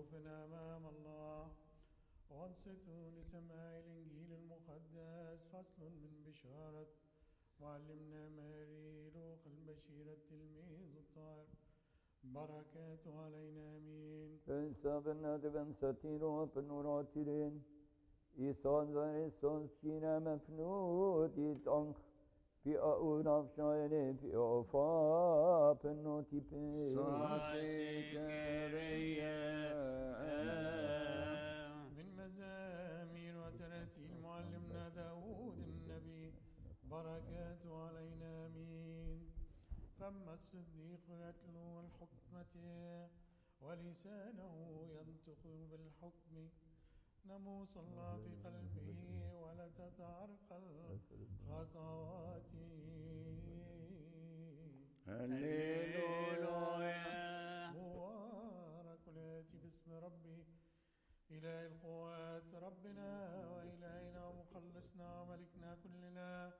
وقوفنا أمام الله وانصتوا لسماع الإنجيل المقدس فصل من بشارة معلمنا ماري روح البشير التلميذ الطاهر بركاته علينا آمين Pensaben de vensatiro öppen oratirin. I sådär i sån kina mefnut i tank. Fi aun av shayne fi ofa penoti pe. من مزامير وتراتيل معلمنا داود النبي بركاته علينا آمين فما الصديق يتلو الحكمة ولسانه ينطق بالحكم ناموس الله في قلبه ولا تتعرقل خطواته مبارك الآتي باسم ربي إله القوات ربنا وإلهنا ومخلصنا وملكنا كلنا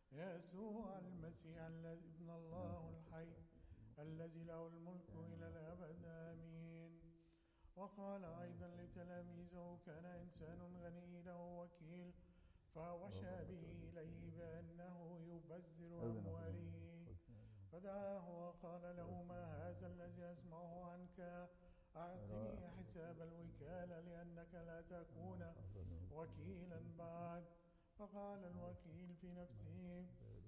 يسوع المسيح الذي ابن الله الحي الذي له الملك إلى الأبد آمين وقال أيضا لتلاميذه كان إنسان غني له وكيل فوشى به إليه بأنه يبذر أمواله فدعاه وقال له ما هذا الذي أسمعه عنك أعطني حساب الوكالة لأنك لا تكون وكيلا بعد فقال الوكيل في نفسه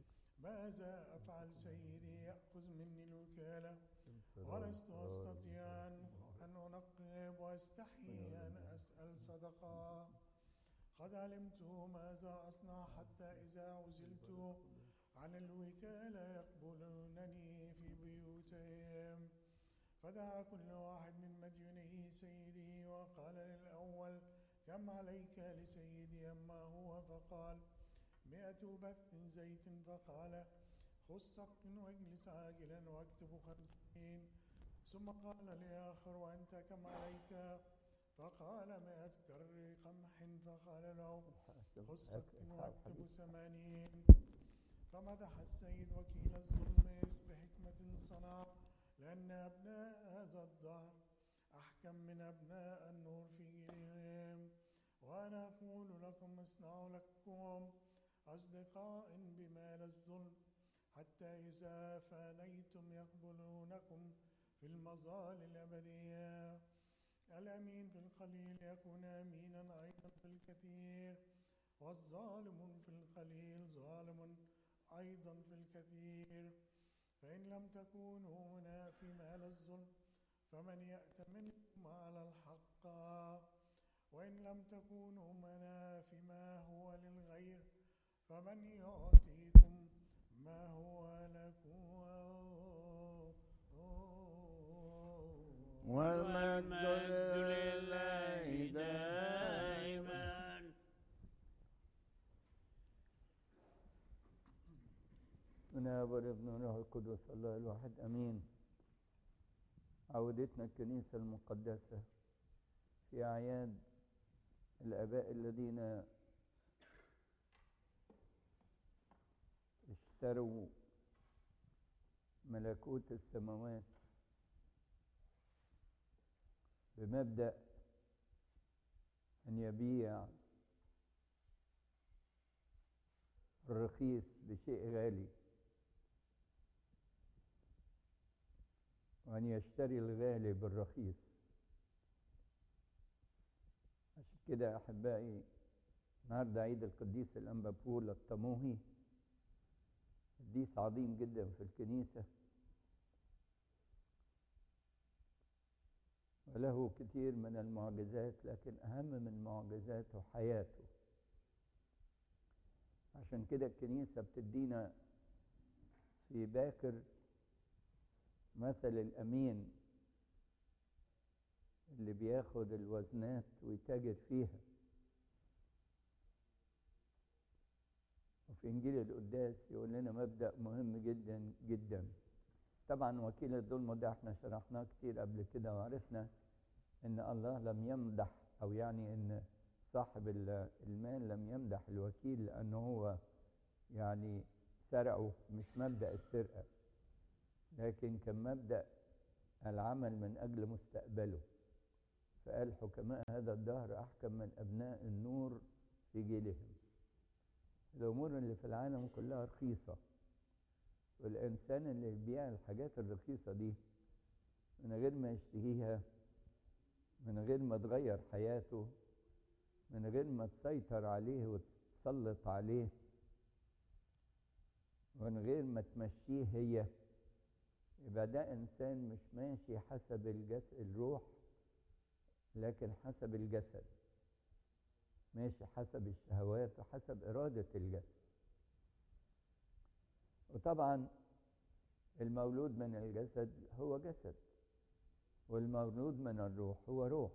ماذا أفعل سيدي يأخذ مني الوكالة ولست أستطيع أن أن أنقب وأستحي أن أسأل صدقة قد علمت ماذا أصنع حتى إذا عزلت عن الوكالة يقبلونني في بيوتهم فدعا كل واحد من مدينه سيدي وقال للأول كم عليك لسيدي أما هو فقال مئة بث زيت فقال خذ سق واجلس عاجلا واكتب خمسين ثم قال لآخر وأنت كم عليك فقال مئة كر قمح فقال له خذ سق واكتب ثمانين فمدح السيد وكيل الظلم بحكمة صنع لأن أبناء هذا الدهر أحكم من أبناء النور في جيلهم وأنا أقول لكم اصنعوا لكم أصدقاء بمال الظلم حتى إذا فانيتم يقبلونكم في المظال الأبدية الأمين في القليل يكون أمينا أيضا في الكثير والظالم في القليل ظالم أيضا في الكثير فإن لم تكونوا هنا في مال الظلم فمن يأتمنكم على الحق وإن لم تكونوا هنا فيما هو للغير فمن يعطيكم ما هو لكم والمجد لله دائما من أب والابن والروح القدس الله الواحد أمين عودتنا الكنيسة المقدسة في أعياد الآباء الذين اشتروا ملكوت السماوات بمبدأ أن يبيع الرخيص بشيء غالي وأن يشتري الغالي بالرخيص عشان كده أحبائي النهارده عيد القديس الأنبا بولا الطموهي قديس عظيم جدا في الكنيسة وله كثير من المعجزات لكن أهم من معجزاته حياته عشان كده الكنيسة بتدينا في باكر مثل الأمين اللي بياخد الوزنات ويتاجر فيها وفي إنجيل القداس يقول لنا مبدأ مهم جدا جدا طبعا وكيل الظلم ده احنا شرحناه كتير قبل كده وعرفنا ان الله لم يمدح او يعني ان صاحب المال لم يمدح الوكيل لانه هو يعني سرقه مش مبدأ السرقة لكن كان مبدأ العمل من أجل مستقبله فقال حكماء هذا الدهر أحكم من أبناء النور في جيلهم الأمور اللي في العالم كلها رخيصة والإنسان اللي يبيع الحاجات الرخيصة دي من غير ما يشتهيها من غير ما تغير حياته من غير ما تسيطر عليه وتسلط عليه من غير ما تمشيه هي يبقى ده إنسان مش ماشي حسب الجسد الروح لكن حسب الجسد ماشي حسب الشهوات وحسب إرادة الجسد وطبعا المولود من الجسد هو جسد والمولود من الروح هو روح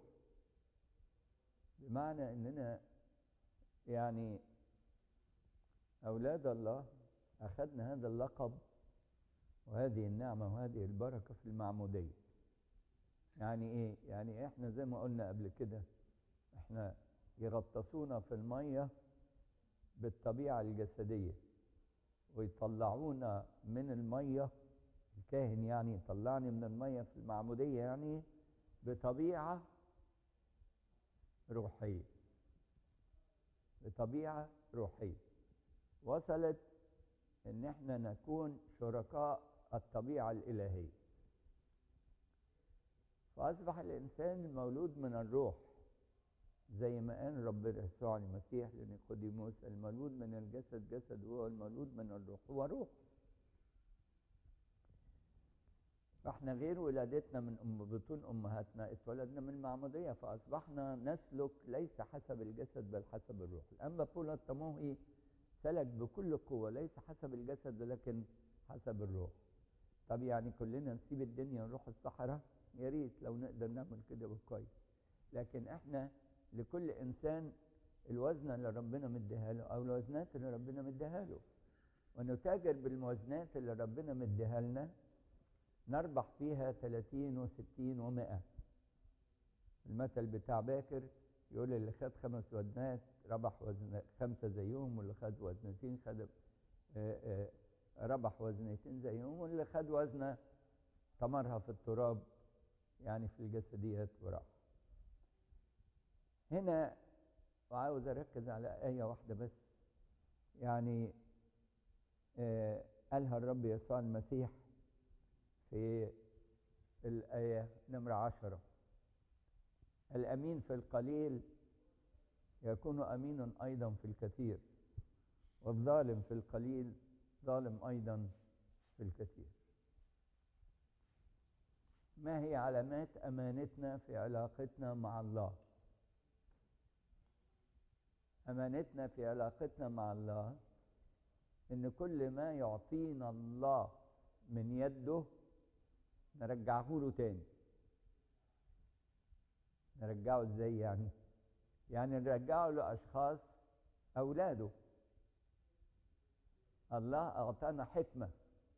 بمعنى اننا يعني اولاد الله اخذنا هذا اللقب وهذه النعمه وهذه البركه في المعموديه يعني ايه يعني احنا زي ما قلنا قبل كده احنا يغطسونا في الميه بالطبيعه الجسديه ويطلعونا من الميه الكاهن يعني يطلعني من الميه في المعموديه يعني بطبيعه روحيه بطبيعه روحيه وصلت ان احنا نكون شركاء الطبيعه الالهيه فاصبح الانسان المولود من الروح زي ما قال ربنا يسوع المسيح لنيقوديموس المولود من الجسد جسد هو المولود من الروح هو روح فاحنا غير ولادتنا من أم بطون امهاتنا اتولدنا من المعموديه فاصبحنا نسلك ليس حسب الجسد بل حسب الروح اما بولا الطموحي سلك بكل قوه ليس حسب الجسد ولكن حسب الروح طب يعني كلنا نسيب الدنيا ونروح الصحراء يا ريت لو نقدر نعمل كده كويس لكن احنا لكل انسان الوزنه اللي ربنا مديها له او الوزنات اللي ربنا مديها له ونتاجر بالموازنات اللي ربنا مديها لنا نربح فيها 30 و60 و100 المثل بتاع باكر يقول اللي خد خمس وزنات ربح وزن خمسة زيهم واللي خد وزنتين خد آآ آآ ربح وزنتين زيهم واللي خد وزنة طمرها في التراب يعني في الجسديات وراح هنا وعاوز اركز على آية واحدة بس يعني قالها الرب يسوع المسيح في الآية نمرة عشرة الأمين في القليل يكون أمينا أيضا في الكثير والظالم في القليل ظالم أيضا في الكثير ما هي علامات أمانتنا في علاقتنا مع الله أمانتنا في علاقتنا مع الله إن كل ما يعطينا الله من يده نرجعه له تاني نرجعه ازاي يعني يعني نرجعه لاشخاص اولاده الله اعطانا حكمه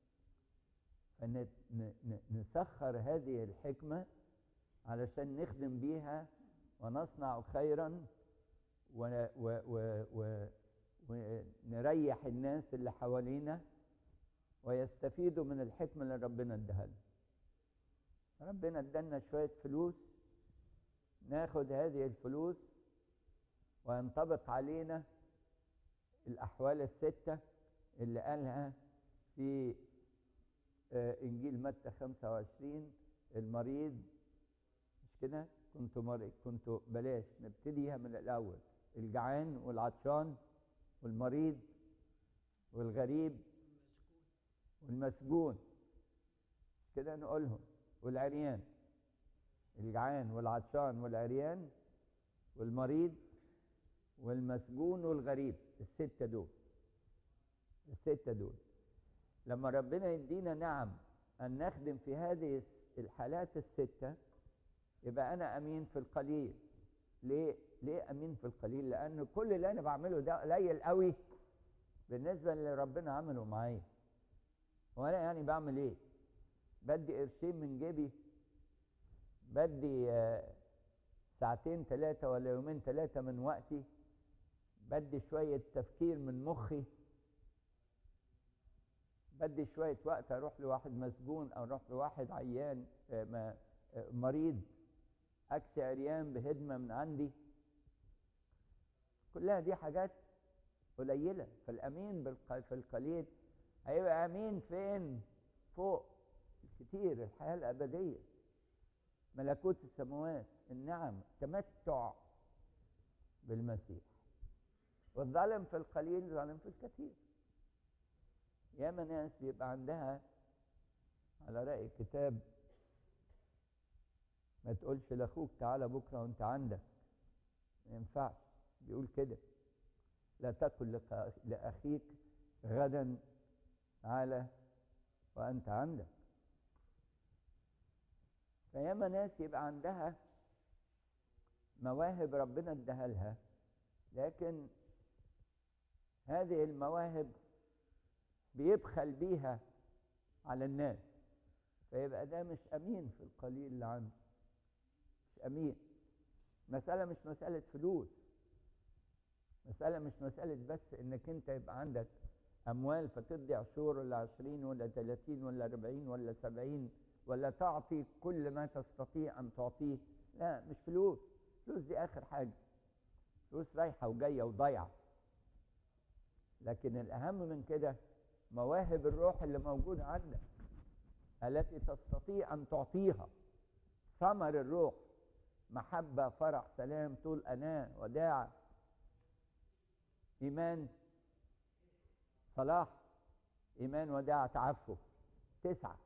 فنسخر هذه الحكمه علشان نخدم بيها ونصنع خيرا و و و و ونريح الناس اللي حوالينا ويستفيدوا من الحكمه اللي ربنا اداها لنا ربنا ادالنا شويه فلوس ناخد هذه الفلوس وينطبق علينا الاحوال السته اللي قالها في انجيل متى 25 المريض مش كده كنت مريض كنت بلاش نبتديها من الاول الجعان والعطشان والمريض والغريب والمسجون كده نقولهم والعريان الجعان والعطشان والعريان والمريض والمسجون والغريب الستة دول الستة دول لما ربنا يدينا نعم أن نخدم في هذه الحالات الستة يبقى أنا أمين في القليل ليه؟ ليه أمين في القليل؟ لأن كل اللي أنا بعمله ده قليل قوي بالنسبة اللي ربنا عمله معايا وأنا يعني بعمل إيه؟ بدي قرشين من جيبي بدي ساعتين ثلاثة ولا يومين ثلاثة من وقتي بدي شوية تفكير من مخي بدي شوية وقت أروح لواحد مسجون أو أروح لواحد عيان مريض اكسي عريان بهدمه من عندي كلها دي حاجات قليله فالامين بالق- في القليل هيبقى امين فين فوق الكتير الحياه الابديه ملكوت السماوات النعم تمتع بالمسيح والظالم في القليل ظالم في الكثير ياما ناس بيبقى عندها على رأي الكتاب ما تقولش لاخوك تعالى بكره وانت عندك ما ينفعش بيقول كده لا تقل لك- لاخيك غدا تعالى وانت عندك فياما ناس يبقى عندها مواهب ربنا اداها لها لكن هذه المواهب بيبخل بيها على الناس فيبقى ده مش امين في القليل اللي عنده مش امين مسألة مش مسألة فلوس مسألة مش مسألة بس انك انت يبقى عندك اموال فتدي عشور ولا عشرين ولا تلاتين ولا اربعين ولا سبعين ولا تعطي كل ما تستطيع ان تعطيه لا مش فلوس فلوس دي اخر حاجة فلوس رايحة وجاية وضايعة لكن الاهم من كده مواهب الروح اللي موجودة عندك التي تستطيع ان تعطيها ثمر الروح محبة فرح سلام طول أناة وداعة إيمان صلاح إيمان وداعة تعفف تسعة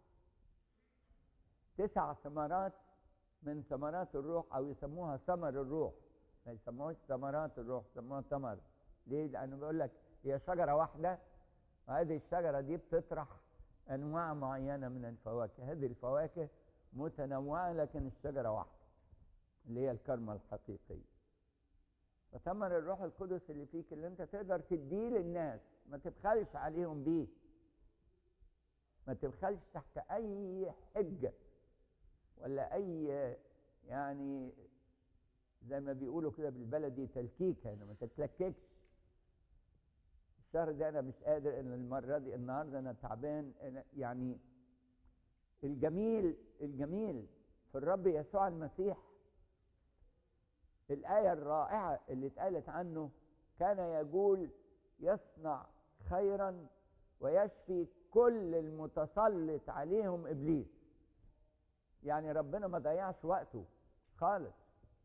تسع ثمرات من ثمرات الروح أو يسموها ثمر الروح ما يسموهاش ثمرات الروح يسموها ثمر ليه؟ لأنه بيقول لك هي شجرة واحدة وهذه الشجرة دي بتطرح أنواع معينة من الفواكه هذه الفواكه متنوعة لكن الشجرة واحدة اللي هي الكرمة الحقيقية فثمر الروح القدس اللي فيك اللي انت تقدر تديه للناس ما تبخلش عليهم بيه ما تبخلش تحت اي حجة ولا اي يعني زي ما بيقولوا كده بالبلدي تلكيك يعني ما تتلككش الشهر ده انا مش قادر ان المره دي النهارده انا تعبان أنا يعني الجميل الجميل في الرب يسوع المسيح الآية الرائعة اللي اتقالت عنه كان يقول يصنع خيرا ويشفي كل المتسلط عليهم إبليس يعني ربنا ما ضيعش وقته خالص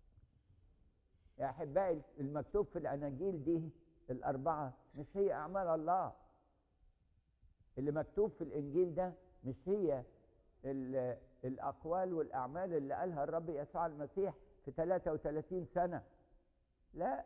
يا أحبائي المكتوب في الأناجيل دي الأربعة مش هي أعمال الله اللي مكتوب في الإنجيل ده مش هي ال- الأقوال والأعمال اللي قالها الرب يسوع المسيح في 33 سنة لا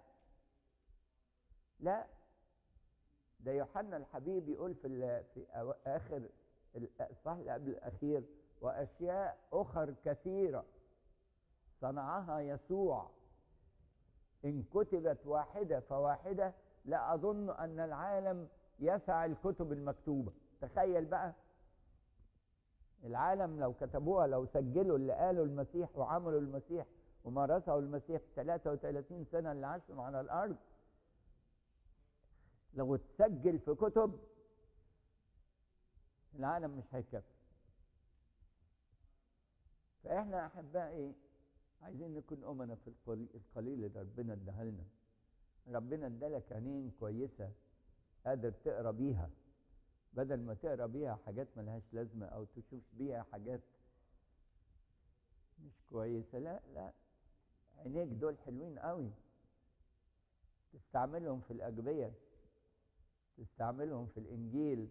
لا ده يوحنا الحبيب يقول في ال- في أو- آخر الإصحاح اللي قبل الأخير وأشياء أخر كثيرة صنعها يسوع إن كتبت واحدة فواحدة لا أظن أن العالم يسع الكتب المكتوبة تخيل بقى العالم لو كتبوها لو سجلوا اللي قالوا المسيح وعملوا المسيح ومارسه المسيح في 33 سنة اللي عاشهم على الأرض لو تسجل في كتب العالم مش هيكفي فإحنا أحبائي عايزين نكون أمنا في القليل, القليل اللي ربنا اداها لنا ربنا ادالك عينين كويسة قادر تقرا بيها بدل ما تقرا بيها حاجات ملهاش لازمة أو تشوف بيها حاجات مش كويسة لا لا عينيك دول حلوين قوي تستعملهم في الأجبية تستعملهم في الإنجيل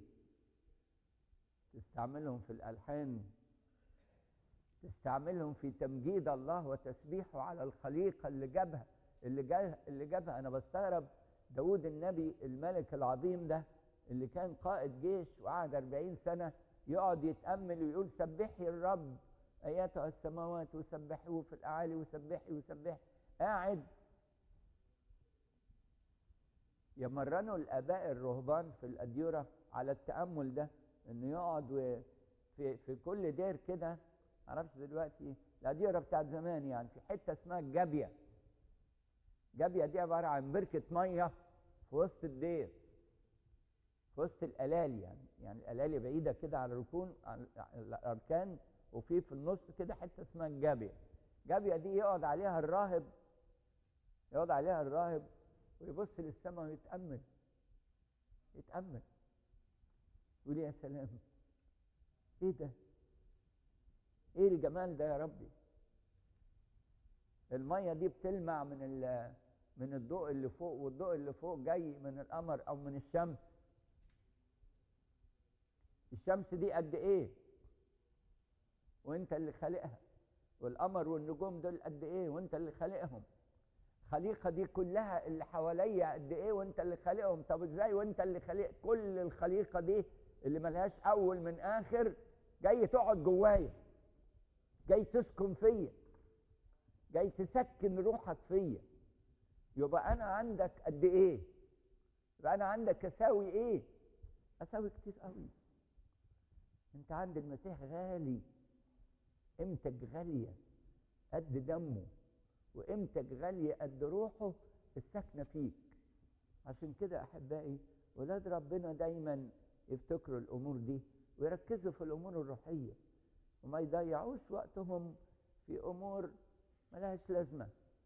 تستعملهم في الألحان تستعملهم في تمجيد الله وتسبيحه على الخليقة اللي جابها اللي جابها اللي جابها أنا بستغرب داود النبي الملك العظيم ده اللي كان قائد جيش وقعد 40 سنة يقعد يتأمل ويقول سبحي الرب أياتها السماوات وسبحوه في الأعالي وسبحي وسبحي قاعد يمرنوا الآباء الرهبان في الأديرة على التأمل ده إنه يقعد و- في في كل دير كده معرفش دلوقتي الأديرة بتاعت زمان يعني في حتة اسمها الجابية جابية دي عبارة عن بركة مية في وسط الدير في وسط الألالي يعني يعني الألالي بعيدة كده على الركون على على الأركان وفي في النص كده حتة اسمها الجابية جابية دي يقعد عليها الراهب يقعد عليها الراهب ويبص للسماء ويتأمل يتأمل يقول يا سلام ايه ده ايه الجمال ده يا ربي المية دي بتلمع من ال من الضوء اللي فوق والضوء اللي فوق جاي من القمر او من الشمس الشمس دي قد ايه وانت اللي خالقها والقمر والنجوم دول قد ايه وانت اللي خالقهم الخليقه دي كلها اللي حواليا قد ايه وانت اللي خالقهم طب ازاي وانت اللي خالق كل الخليقه دي اللي ملهاش اول من اخر جاي تقعد جوايا جاي تسكن فيا جاي تسكن روحك فيا يبقى انا عندك قد ايه يبقى انا عندك اساوي ايه اساوي كتير قوي انت عند المسيح غالي قيمتك غاليه قد دمه وقيمتك غاليه قد روحه الساكنه فيك عشان كده احبائي ولاد ربنا دايما يفتكروا الامور دي ويركزوا في الامور الروحيه وما يضيعوش وقتهم في امور ملهاش لازمه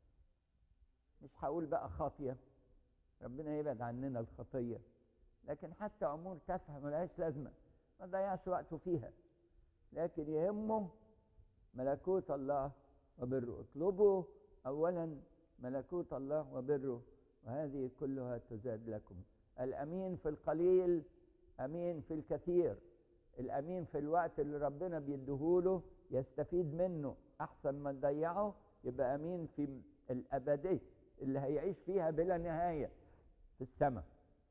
مش هقول بقى خاطيه ربنا يبعد عننا الخطيه لكن حتى امور تافهه ملهاش لازمه ما تضيعش وقته فيها لكن يهمه ملكوت الله وبره اطلبوا اولا ملكوت الله وبره وهذه كلها تزاد لكم الامين في القليل امين في الكثير الامين في الوقت اللي ربنا بيديهوله يستفيد منه احسن ما تضيعه يبقى امين في الابديه اللي هيعيش فيها بلا نهايه في السماء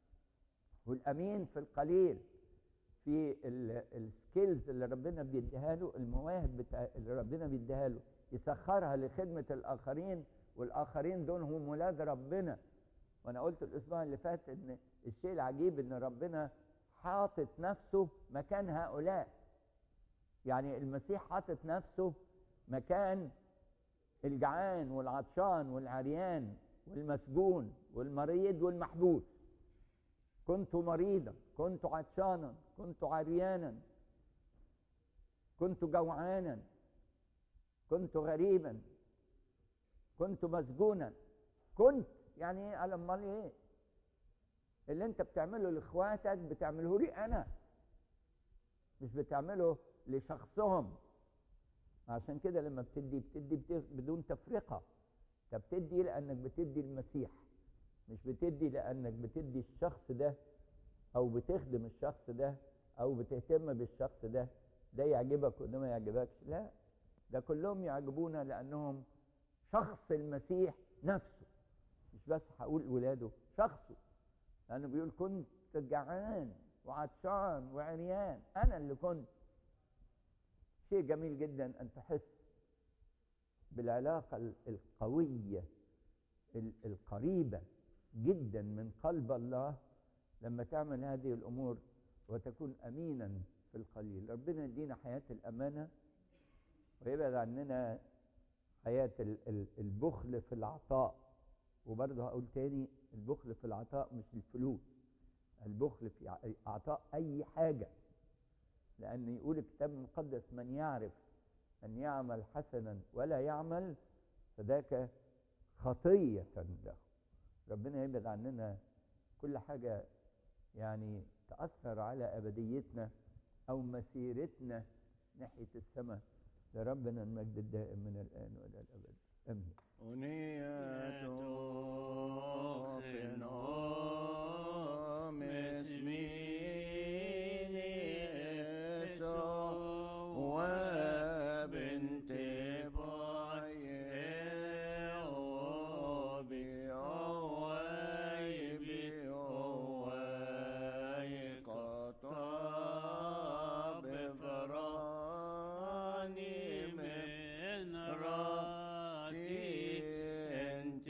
والامين في القليل في السكيلز اللي ربنا بيديها له المواهب بتاع اللي ربنا بيديها له يسخرها لخدمه الاخرين والاخرين دول هم ولاد ربنا وانا قلت الاسبوع اللي فات ان الشيء العجيب ان ربنا حاطط نفسه مكان هؤلاء يعني المسيح حاطط نفسه مكان الجعان والعطشان والعريان والمسجون والمريض والمحبوس كنت مريضا كنت عطشانا كنت عريانا كنت جوعانا كنت غريبا كنت مسجونا كنت يعني ايه قال امال ايه اللي انت بتعمله لاخواتك بتعمله لي انا مش بتعمله لشخصهم عشان كده لما بتدي بتدي, بتدي بدون تفرقه انت بتدي لانك بتدي المسيح مش بتدي لانك بتدي الشخص ده او بتخدم الشخص ده او بتهتم بالشخص ده ده يعجبك وده ما يعجبكش لا ده كلهم يعجبونا لانهم شخص المسيح نفسه مش بس هقول ولاده شخصه لانه بيقول كنت جعان وعطشان وعريان انا اللي كنت شيء جميل جدا ان تحس بالعلاقه القويه القريبه جدا من قلب الله لما تعمل هذه الامور وتكون امينا في القليل ربنا يدينا حياه الامانه ويبعد عننا حياه البخل في العطاء وبرضه هقول تاني البخل في العطاء مش الفلوس البخل في اعطاء اي حاجه لان يقول الكتاب المقدس من يعرف ان يعمل حسنا ولا يعمل فذاك خطيه له ربنا يبعد عننا كل حاجه يعني تاثر على ابديتنا او مسيرتنا ناحيه السماء لربنا المجد الدائم من الان والى الابد امين أنية في نوم اسمين يسوع وبنت باي وبأواي بأواي قطاب فراني من راتي انت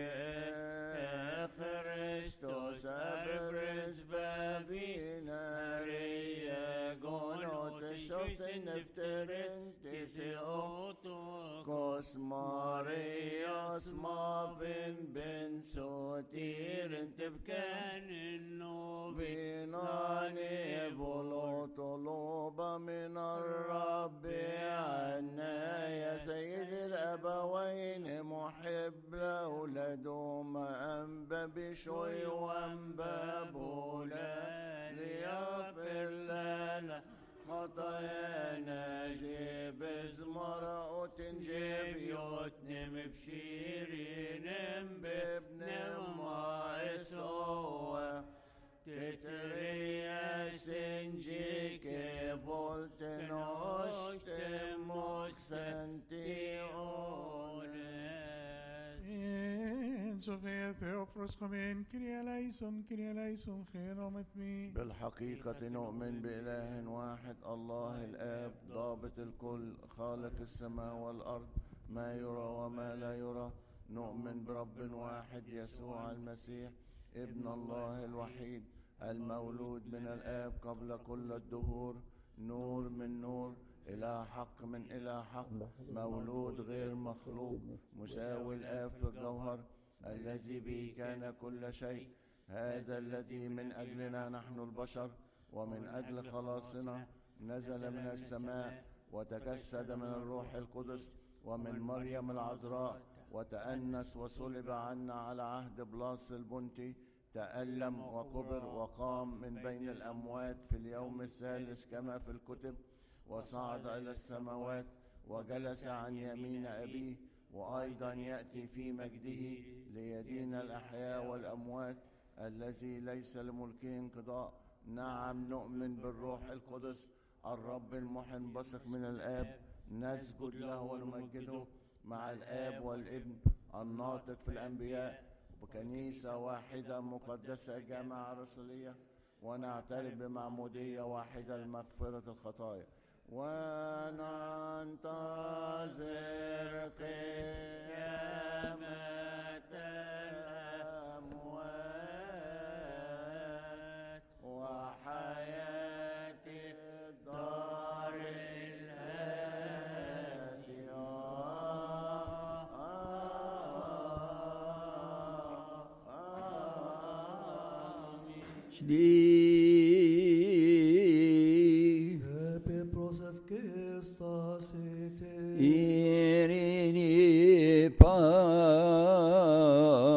بخريستوس ابرز بابينا ريا قولوا تشوف نفترن تسيوتو كوس ماريوس مافن بن سوتير انت بكان النوب بيناني بولو طلوبة من الرب عنا يا سيد الأب أبوين محب لأولاده ما أنبى بشوي وأنبى بولا ليغفر لنا خطايانا جيب زمرة تنجيب يوتنم بشيرين بابن ما يسوى تتريا سنجيك فولتن أشتم En Sofia Theopros Chomen, Kyrie eleison, Kyrie eleison, خير مي بالحقيقة نؤمن بإله واحد الله الآب ضابط الكل خالق السماء والأرض ما يرى وما لا يرى نؤمن برب واحد يسوع المسيح ابن الله الوحيد المولود من الآب قبل كل الدهور نور من نور إلى حق من إلى حق مولود غير مخلوق مساوي الآب في الجوهر الذي به كان كل شيء هذا الذي من أجلنا نحن البشر ومن أجل خلاصنا نزل من السماء وتجسد من الروح القدس ومن مريم العذراء وتأنس وصلب عنا على عهد بلاس البنطي تألم وقبر وقام من بين الأموات في اليوم الثالث كما في الكتب وصعد إلى السماوات وجلس عن يمين أبيه وأيضا يأتي في مجده ليدين الأحياء والأموات الذي ليس لملكه انقضاء نعم نؤمن بالروح القدس الرب المحن بثق من الآب نسجد له ونمجده مع الآب والابن الناطق في الأنبياء وكنيسة واحدة مقدسة جامعة رسولية ونعترف بمعمودية واحدة لمغفرة الخطايا وننتظر قيامة الأموات وحياة الدار الآتية آمين Shli Pepros of Christos Irini pa